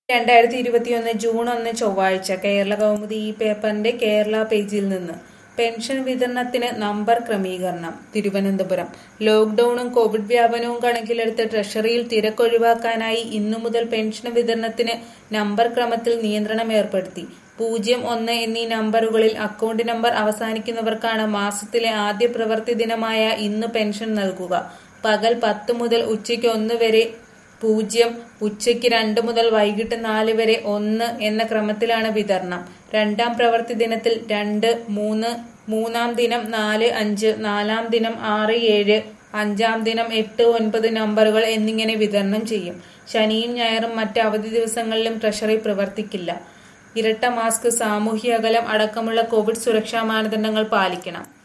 രണ്ടായിരത്തി ഇരുപത്തിയൊന്ന് ജൂൺ ഒന്ന് ചൊവ്വാഴ്ച കേരള കൗമുദി ഈ പേപ്പറിന്റെ കേരള പേജിൽ നിന്ന് പെൻഷൻ വിതരണത്തിന് നമ്പർ ക്രമീകരണം തിരുവനന്തപുരം ലോക്ഡൌണും കോവിഡ് വ്യാപനവും കണക്കിലെടുത്ത് ട്രഷറിയിൽ തിരക്കൊഴിവാക്കാനായി ഇന്നു മുതൽ പെൻഷൻ വിതരണത്തിന് നമ്പർ ക്രമത്തിൽ നിയന്ത്രണം ഏർപ്പെടുത്തി പൂജ്യം ഒന്ന് എന്നീ നമ്പറുകളിൽ അക്കൗണ്ട് നമ്പർ അവസാനിക്കുന്നവർക്കാണ് മാസത്തിലെ ആദ്യ പ്രവൃത്തി ദിനമായ ഇന്ന് പെൻഷൻ നൽകുക പകൽ പത്ത് മുതൽ ഉച്ചയ്ക്ക് ഒന്ന് വരെ പൂജ്യം ഉച്ചയ്ക്ക് രണ്ട് മുതൽ വൈകിട്ട് നാല് വരെ ഒന്ന് എന്ന ക്രമത്തിലാണ് വിതരണം രണ്ടാം പ്രവൃത്തി ദിനത്തിൽ രണ്ട് മൂന്ന് മൂന്നാം ദിനം നാല് അഞ്ച് നാലാം ദിനം ആറ് ഏഴ് അഞ്ചാം ദിനം എട്ട് ഒൻപത് നമ്പറുകൾ എന്നിങ്ങനെ വിതരണം ചെയ്യും ശനിയും ഞായറും മറ്റ് അവധി ദിവസങ്ങളിലും ട്രഷറി പ്രവർത്തിക്കില്ല ഇരട്ട മാസ്ക് സാമൂഹ്യ അകലം അടക്കമുള്ള കോവിഡ് സുരക്ഷാ മാനദണ്ഡങ്ങൾ പാലിക്കണം